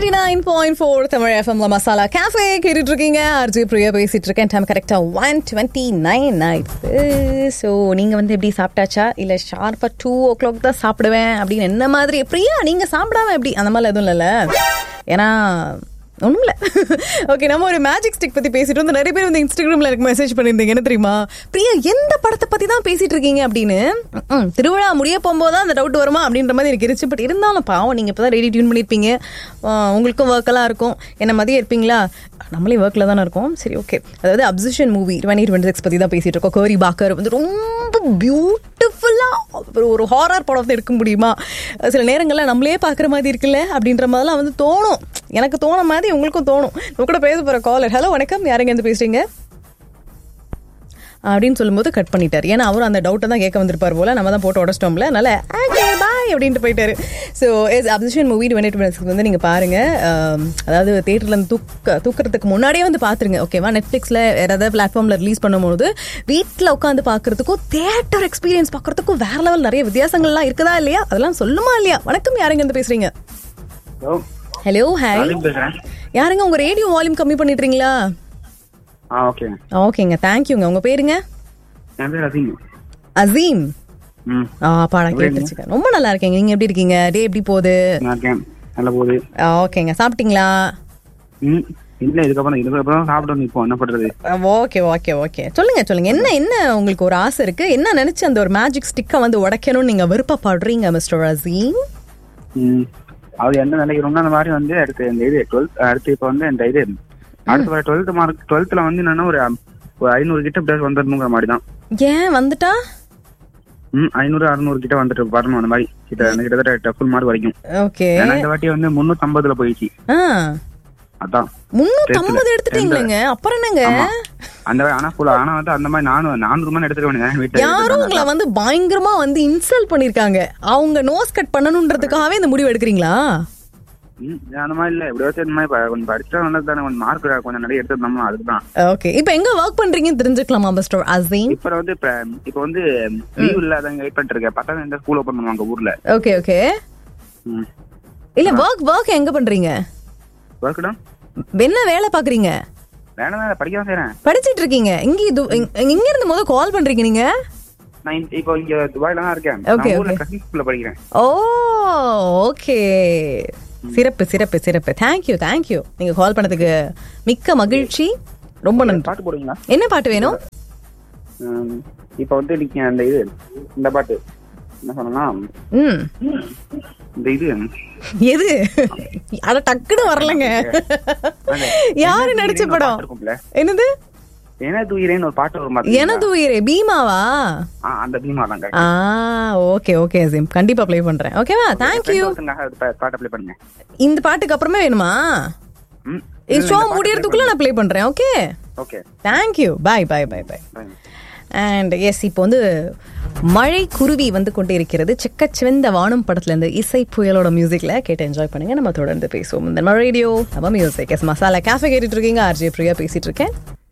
Ninety nine point four Tamil எஃப்எம்ல masala cafe கேட்டுட்டு இருக்கீங்க ஆர்ஜி பிரியா பேசிட்டு இருக்கேன் டைம் கரெக்டா ஒன் டுவெண்ட்டி நைன் ஆயிடுச்சு ஸோ நீங்க வந்து எப்படி சாப்பிட்டாச்சா இல்ல ஷார்ப்பா டூ ஓ கிளாக் தான் சாப்பிடுவேன் அப்படின்னு என்ன மாதிரி பிரியா நீங்க சாப்பிடாம எப்படி அந்த மாதிரி எதுவும் இல்லைல்ல ஏன்னா ஒன்றும் இல்லை ஓகே நம்ம ஒரு மேஜிக் ஸ்டிக் பற்றி பேசிட்டு வந்து நிறைய பேர் வந்து இன்ஸ்டாகிராமில் எனக்கு மெசேஜ் பண்ணியிருந்தீங்க என்ன தெரியுமா பிரியா எந்த படத்தை பற்றி தான் பேசிட்டு இருக்கீங்க அப்படின்னு ம், திருவிழா முடிய போகும்போது தான் அந்த டவுட் வருமா அப்படின்ற மாதிரி எனக்கு இருந்துச்சு பட் இருந்தாலும் பாவம் நீங்கள் இப்போ தான் ரெடி டியூன் பண்ணியிருப்பீங்க ஆ, உங்களுக்கும் ஒர்க்கெல்லாம் இருக்கும் என்ன மதியம் இருப்பீங்களா நம்மளே ஒர்க்கில் தானே இருக்கோம் சரி ஓகே அதாவது obsession movie twenty twenty six பற்றி தான் பேசிட்டு இருக்கோம் கோரி பாக்கர் வந்து ரொம்ப பியூட்டிஃபுல்லாக ஒரு ஹாரர் படம் வந்து எடுக்க முடியுமா சில நேரங்களில் நம்மளே பார்க்குற மாதிரி இருக்குல்ல அப்படின்ற மாதிரிலாம் வந்து தோணும் எனக்கு தோண மாதிரி உங்களுக்கும் தோணும் நம்ம கூட பேச போகிற காலர் ஹலோ வணக்கம் யாருங்க இருந்து பேசுறீங்க அப்படின்னு சொல்லும்போது கட் பண்ணிட்டார் ஏன்னா அவரும் அந்த டவுட்டை தான் கேட்க வந்திருப்பார் போல நம்ம தான் போட்டு உடச்சிட்டோம்ல அதனால பாய் அப்படின்ட்டு போயிட்டாரு so yes obsession movie twenty twenty வந்து நீங்கள் பாருங்க ஆம், அதாவது தேட்டரில் இருந்து தூக்க தூக்கிறதுக்கு முன்னாடியே வந்து பார்த்துருங்க ஓகேவா நெட்ஃப்ளிக்ஸில் வேறு ஏதாவது பிளாட்ஃபார்மில் ரிலீஸ் பண்ணும்போது வீட்டில் உட்காந்து பார்க்கறதுக்கும் தேட்டர் எக்ஸ்பீரியன்ஸ் பார்க்கறதுக்கும் வேற லெவல் நிறைய வித்தியாசங்கள்லாம் இருக்குதா இல்லையா அதெல்லாம் சொல்லுமா இல்லையா வணக்கம் யாருங்க இருந்து பேசுறீங்க ஹலோ ஹலோ ஹாய் அலிம் பேசுறேன் யாருங்க உங்க ரேடியோ வால்யூம் கம்மி பண்ணிடுறீங்களா ஆ ஓகே ஓகேங்க தேங்க்யூங்க உங்க பேருங்க என் பேர் அசீம் அசீம் ம் ஆ பாடா கேட்டுருச்சுங்க ரொம்ப நல்லா இருக்கீங்க நீங்க எப்படி இருக்கீங்க டே எப்படி போகுது நான் இருக்கேன் நல்ல போகுது ஆ, ஓகேங்க சாப்பிட்டீங்களா ம் இல்லை இதுக்கப்புறம் இதுக்கப்புறம் தான் சாப்பிடணும் இப்போ என்ன பண்றது ஓகே ஓகே ஓகே சொல்லுங்க சொல்லுங்க என்ன என்ன உங்களுக்கு ஒரு ஆசை இருக்கு என்ன நினைச்சு அந்த ஒரு மேஜிக் ஸ்டிக்கை வந்து உடைக்கணும்னு நீங்க விருப்பப்படுறீங்க மிஸ்டர் அசீம் ம் அது என்ன நினைக்கிறோம்னா அந்த மாதிரி வந்து அடுத்து இந்த இது டுவெல்த் அடுத்து இப்போ வந்து இந்த இது அடுத்து வர டுவெல்த் மார்க் டுவெல்த்தில் வந்து என்னன்னா ஒரு ஒரு ஐநூறு கிட்ட பிளஸ் வந்துடணுங்கிற மாதிரி தான் ஏன் வந்துட்டா ம் ஐநூறு அறுநூறு கிட்ட வந்துட்டு வரணும் அந்த மாதிரி கிட்ட கிட்டத்தட்ட ஃபுல் மார்க் வரைக்கும் ஓகே ஏன்னா இந்த வாட்டி வந்து முந்நூற்றம்பதுல போயிடுச்சு ஆ அதான் முன்னூத்தி ஐம்பது எடுத்துட்டீங்களேங்க அப்புறம் என்னங்க ஆமா. அந்த ஆனா ஃபுல் ஆனா வந்து அந்த மாதிரி நானூறு நானூறு மணி எடுத்துக்க வேண்டியது வீட்டுல யாரும் உங்களை வந்து பயங்கரமா வந்து இன்சல்ட் பண்ணிருக்காங்க அவங்க நோஸ் கட் பண்ணணும்ன்றதுக்காகவே இந்த முடிவு எடுக்கிறீங்களா ம், அந்த மாதிரி இல்ல எப்படியோ இந்த மாதிரி ப- கொஞ்சம் படிச்சா நல்லது தானே கொஞ்சம் மார்க் கொஞ்சம் நிறைய எடுத்துருந்தோம்னா அதுக்கு தான் ஓகே இப்போ எங்க ஒர்க் பண்றீங்கன்னு தெரிஞ்சுக்கலாமா மிஸ்டர் அசீம் இப்ப வந்து இப்ப இப்ப வந்து லீவ் இல்லாதவங்க வெயிட் பண்ணிட்டு இருக்கேன் பத்தாம் இந்த ஸ்கூல் ஓபன் பண்ணுவாங்க ஊர்ல ஓகே ஓகே ம் இல்ல ஒர்க் ஒர்க் எங்க பண்றீங்க ஒர்க்குடா என்ன வேலை பாக்குறீங்க வேணாம் வேணாம் படிக்க தான் செய்யறேன் படிச்சிட்டு இருக்கீங்க இங்க இது இங்க- இங்க இருந்து முத கால் பண்றீங்க நீங்க நான் இந்த- இப்போ இங்க துபாயில தான் இருக்கேன் Okay, நான் ஊர்ல okay. கசின் ஸ்கூல்ல படிக்கிறேன் ஓ ஓகே சிறப்பு சிறப்பு சிறப்பு தேங்க்யூ தேங்க்யூ நீங்க கால் பண்ணதுக்கு மிக்க மகிழ்ச்சி ரொம்ப நன்றி பாட்டு போடுவீங்களா என்ன பாட்டு வேணும் ம், இப்ப வந்து நீங்க அந்த இது இந்த பாட்டு என்ன சொன்னா ம் இந்த இது எது அட டக்குன்னு வரலங்க யாரு என்ன நடிச்ச துயிரேன்னு ஒரு படம் பாட்டு இருக்கும்ல. என்னது எனது உயிரேன்னு ஒரு பாட்டு வரும் பாத்தீங்களா? எனது உயிரே பீமாவா ஆ, அந்த பீமா தான் correct. ஆ ஓகே ஓகே அசீம் கண்டிப்பா ப்ளே பண்றேன் ஓகேவா தேங்க்யூ friend ஒருத்தங்க அது பா- பாட்டை play பண்ணுங்க இந்த பாட்டுக்கு அப்புறமே வேணுமா ம். ஷோ இந்த பாட்டு முடியறதுக்குள்ள நான் ப்ளே பண்றேன் okay okay thank you bye bye bye bye and yes இப்போ வந்து மழை குருவி வந்து கொண்டு இருக்கிறது செக்கச்சிவந்த வானம் படத்துல இருந்து இசை புயலோட மியூசிக்ல கேட்டு என்ஜாய் பண்ணுங்க நம்ம தொடர்ந்து பேசுவோம் இந்த மழை ரேடியோ நம்ம மியூசிக் எஸ் மசாலா கேஃபே கேட்டுட்டு இருக்கீங்க ஆர்ஜே பிரியா பேசிட்டு இருக்கேன்